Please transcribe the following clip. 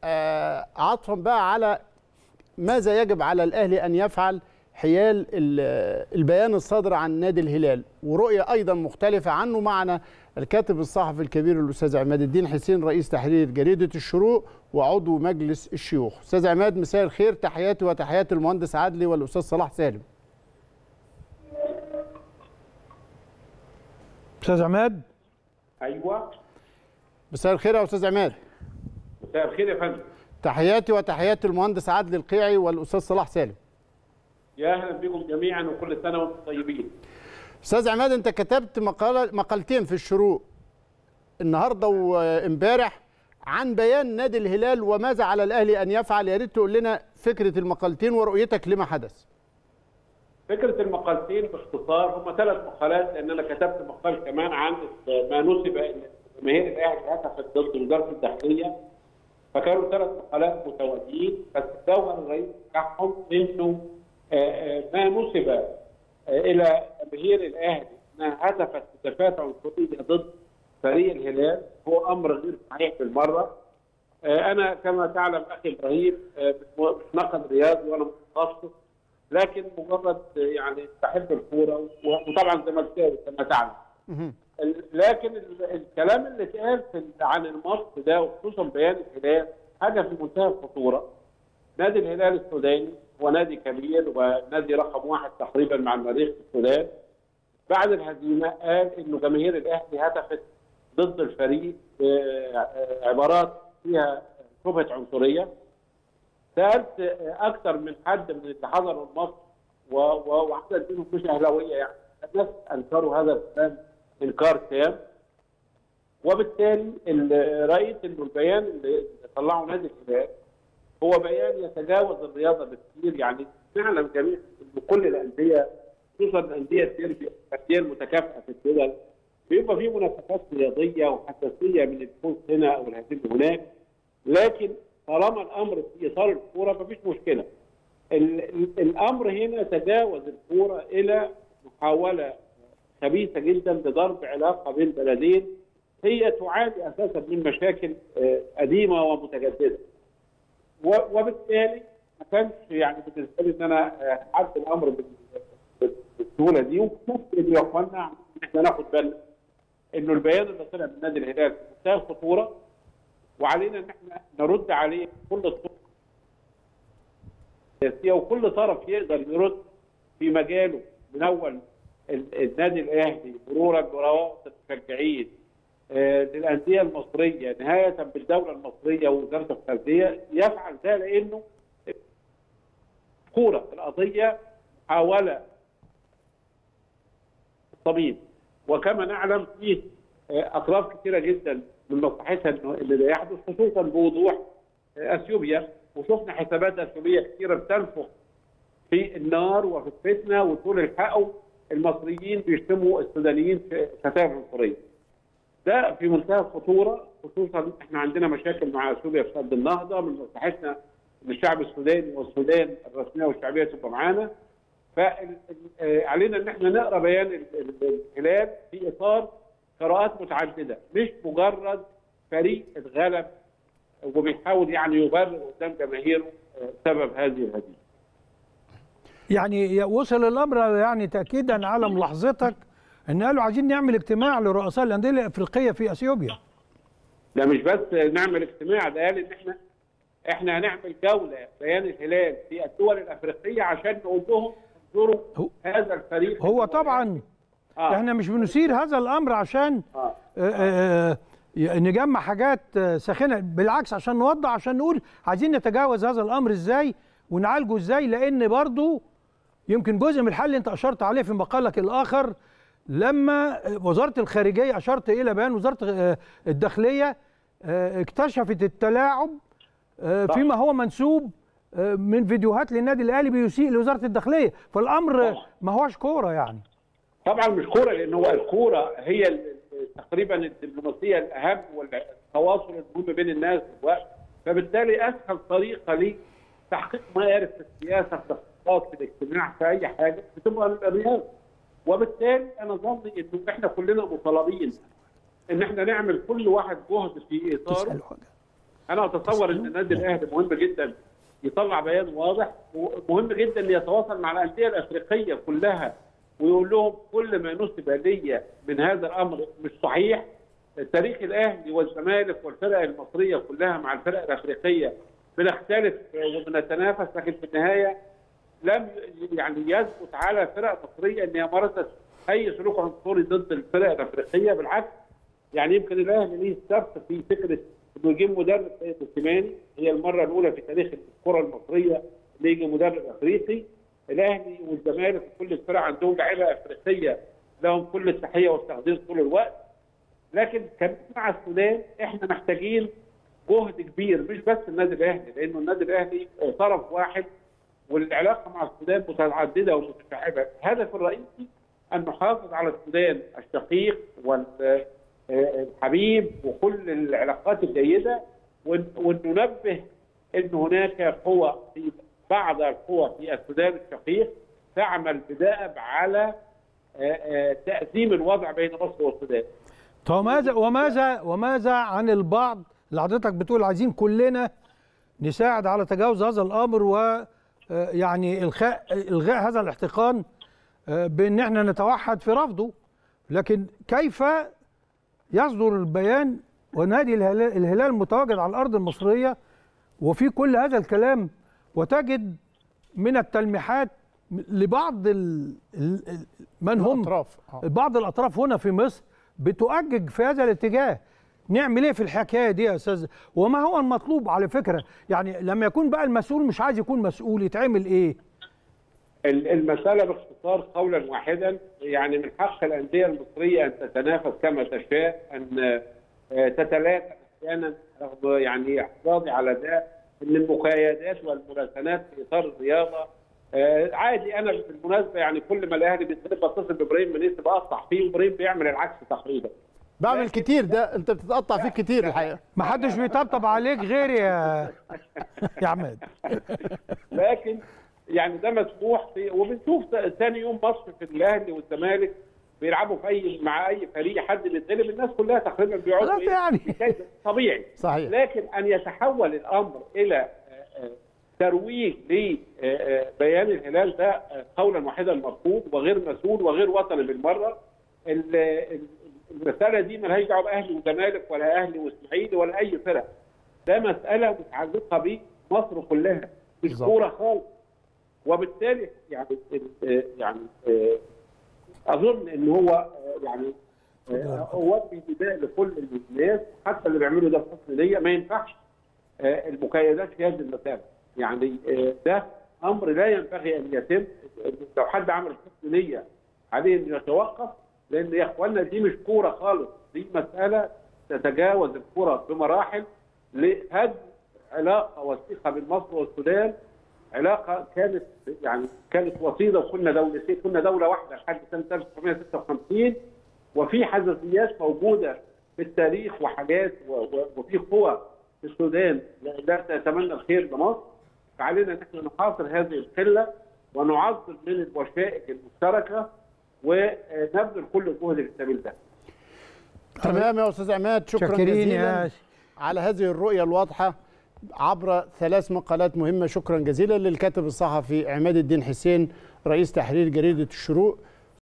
آه، عطفا بقى على ماذا يجب على الاهلي ان يفعل حيال ال- البيان الصادر عن نادي الهلال ورؤيه ايضا مختلفه عنه معنا الكاتب الصحفي الكبير الاستاذ عماد الدين حسين رئيس تحرير جريده الشروق وعضو مجلس الشيوخ استاذ عماد مساء الخير تحياتي وتحيات المهندس عدلي والاستاذ صلاح سالم استاذ عماد ايوه مساء الخير يا استاذ عماد مساء الخير يا فندم تحياتي وتحيات المهندس عادل القيعي والاستاذ صلاح سالم يا اهلا بكم جميعا وكل سنه وانتم طيبين استاذ عماد انت كتبت مقاله مقالتين في الشروق النهارده وامبارح عن بيان نادي الهلال وماذا على الاهلي ان يفعل يا ريت تقول لنا فكره المقالتين ورؤيتك لما حدث فكره المقالتين باختصار هم ثلاث مقالات لان انا كتبت مقال كمان عن ما نسب ان جماهير الاهلي هتفت ضد وزاره الداخليه فكانوا ثلاث مقالات متوازيين بس الجوهر الرئيسي بتاعهم انه آه، آه، ما نسب آه، الى جماهير الاهلي انها هدفت هتافات عنصريه ضد فريق الهلال هو امر غير صحيح بالمره آه، انا كما تعلم اخي ابراهيم آه، مش ناقد رياضي وانا متخصص لكن مجرد آه، يعني بحب الكوره و- وطبعا زملكاوي كما تعلم ال- لكن ال- الكلام اللي اتقال في ال- عن الماتش ده وخصوصا بيان الهلال حاجه في منتهى الخطوره نادي الهلال السوداني هو نادي كبير ونادي رقم واحد تقريبا مع المريخ في السودان بعد الهزيمه قال انه جماهير الاهلي هتفت ضد الفريق بعبارات فيها شبهه عنصريه سالت آه، اكثر من حد من اللي حضروا الماتش و- و- وعدد منهم مش اهلاويه يعني الناس انكروا هذا الكلام انكار تام وبالتالي ال- رايت انه البيان اللي طلعه نادي الهلال هو بيان يتجاوز الرياضه بكثير يعني نعلم جميعا ان كل الانديه خصوصا الانديه الديربي الانديه المتكافئه في الدول بيبقى في منافسات رياضيه وحساسيه من الفوز هنا او الهزيمه هناك لكن طالما الامر في اطار الكوره مفيش مشكله. ال- ال- الامر هنا تجاوز الكوره الى محاوله خبيثه جدا لضرب علاقه بين بلدين هي تعاني اساسا من مشاكل آه، قديمه ومتجدده. و- وبالتالي ما كانش يعني بالنسبه لي ان انا آه، اعد الامر بال- بالسهوله دي وفي نفس الوقت يا اخوانا إن احنا ناخد بالنا انه البيان اللي طلع من نادي الهلال في منتهى الخطوره وعلينا ان احنا نرد عليه كل الطرق السياسيه وكل طرف يقدر يرد في مجاله من اول ال- النادي الاهلي مرورا بروابط المشجعين آه، للانديه المصريه نهايه بالدوله المصريه ووزاره الخارجيه يفعل ده لانه كوره القضيه محاوله طبيب وكما نعلم فيه آه، اطراف كثيره جدا من مصلحتها انه اللي ده يحدث خصوصا بوضوح آه، اثيوبيا وشفنا حسابات اثيوبيه كثيره بتنفخ في النار وفي الفتنه وتقول الحقوا المصريين بيشتموا السودانيين في شتائم عنصريه. ده في منتهى الخطوره خصوصا احنا عندنا مشاكل مع اثيوبيا في سد النهضه من مصلحتنا ان الشعب السوداني والسودان الرسميه والشعبيه تبقى معانا فعلينا ان احنا نقرا بيان ال- ال- الهلال في اطار قراءات متعدده مش مجرد فريق اتغلب وبيحاول يعني يبرر قدام جماهيره آه، سبب هذه الهزيمه. يعني وصل الامر يعني تاكيدا على ملاحظتك ان قالوا عايزين نعمل اجتماع لرؤساء الانديه الافريقيه في اثيوبيا ده مش بس نعمل اجتماع ده قال ان احنا احنا هنعمل جوله بيان الهلال في الدول الافريقيه عشان نقول لهم انظروا هو- هذا الفريق هو طبعا آه. احنا مش بنثير هذا الامر عشان آه. آه، آه، آه، نجمع حاجات آه، ساخنه بالعكس عشان نوضح عشان نقول عايزين نتجاوز هذا الامر ازاي ونعالجه ازاي لان برضو يمكن جزء من الحل انت اشرت عليه في مقالك الاخر لما وزاره الخارجيه اشرت الى بيان وزاره آه، الداخليه آه، اكتشفت التلاعب آه، صح. فيما هو منسوب آه، من فيديوهات للنادي الاهلي بيسيء لوزاره الداخليه فالامر صح. ما هوش كوره يعني طبعا مش كوره لان هو الكوره هي ال- تقريبا الدبلوماسيه الاهم والتواصل المهم بين الناس و- فبالتالي اسهل طريقه لتحقيق ما يعرف في السياسه في الاقتصاد في الاجتماع في اي حاجه بتبقى الرياضه وبالتالي انا ظني انه احنا كلنا مطالبين ان احنا نعمل كل واحد جهد في اطاره تسأل حاجة انا اتصور ان النادي الاهلي مهم جدا يطلع بيان واضح ومهم جدا ان يتواصل مع الانديه الافريقيه كلها ويقول لهم كل ما نسب لي من هذا الامر مش صحيح تاريخ الاهلي والزمالك والفرق المصريه كلها مع الفرق الافريقيه بنختلف وبنتنافس لكن في النهايه لم يعني يثبت على فرق مصريه ان هي مارست اي سلوك عنصري ضد الفرق الافريقيه بالعكس يعني يمكن الاهلي ليه السبق في فكره انه يجيب مدرب زي موسيماني هي المره الاولى في تاريخ الكره المصريه اللي يجي مدرب افريقي الاهلي والزمالك وكل الفرق عندهم لعيبه افريقيه لهم كل التحيه والتقدير طول الوقت لكن كان مع السودان احنا محتاجين جهد كبير مش بس النادي الاهلي لانه النادي الاهلي طرف واحد والعلاقه مع السودان متعدده ومتشعبه، الهدف الرئيسي ان نحافظ على السودان الشقيق والحبيب وكل العلاقات الجيده وان ننبه ان هناك قوى في بعض القوى في السودان الشقيق تعمل بدأب على تأزيم الوضع بين مصر والسودان. وماذا وماذا وماذا عن البعض اللي حضرتك بتقول عايزين كلنا نساعد على تجاوز هذا الامر و يعني الغاء الغاء هذا الاحتقان بان احنا نتوحد في رفضه لكن كيف يصدر البيان ونادي الهلال متواجد على الارض المصريه وفي كل هذا الكلام وتجد من التلميحات لبعض ال من هم الأطراف. بعض الاطراف هنا في مصر بتؤجج في هذا الاتجاه نعمل ايه في الحكايه دي يا استاذ وما هو المطلوب على فكره يعني لما يكون بقى المسؤول مش عايز يكون مسؤول يتعمل ايه المساله باختصار قولا واحدا يعني من حق الانديه المصريه ان تتنافس كما تشاء ان تتلاقى احيانا رغم يعني احتفاظي على ده ان المقايدات والمراسلات في اطار الرياضه آه عادي انا بالمناسبه يعني كل ما الاهلي بيتغلب بتصل بابراهيم منيس بقطع فيه وابراهيم بيعمل العكس تقريبا بعمل كتير ده انت بتتقطع فيه كتير الحقيقه ما حدش بيطبطب عليك غير يا يا عماد لكن يعني ده مسموح في وبنشوف ثاني يوم مصر في الاهلي والزمالك بيلعبوا في اي مع اي فريق حد بيتغلب الناس كلها تقريبا بيقعدوا يعني طبيعي صحيح لكن ان يتحول الامر الى ترويج لبيان الهلال ده قولا واحدا مرفوض وغير مسؤول وغير وطني بالمره المساله دي مالهاش دعوه باهلي وزمالك ولا اهلي واسماعيلي ولا اي فرق ده مساله متعلقه بمصر كلها مش كوره خالص وبالتالي يعني يعني اظن ان هو يعني اودي نداء لكل الناس حتى اللي بيعملوا ده بحسن نيه ما ينفعش المكايدات في هذه المساله يعني ده امر لا ينبغي ان يتم لو حد عمل حسن نيه عليه انه يتوقف لان يا اخوانا دي مش كوره خالص دي مساله تتجاوز الكوره بمراحل لهدم علاقه وثيقه بين مصر والسودان علاقه كانت يعني كانت وطيده وكنا دولتين كنا دوله واحده لحد سنه 1956 وفي حساسيات موجوده في التاريخ وحاجات وفي قوى في السودان لا تتمنى الخير لمصر فعلينا ان احنا نحاصر هذه القله ونعظم من الوشائج المشتركه ونبذل كل الجهد في سبيل ده. تمام يا استاذ عماد شكرا جزيلا على هذه الرؤيه الواضحه عبر ثلاث مقالات مهمه شكرا جزيلا للكاتب الصحفي عماد الدين حسين رئيس تحرير جريده الشروق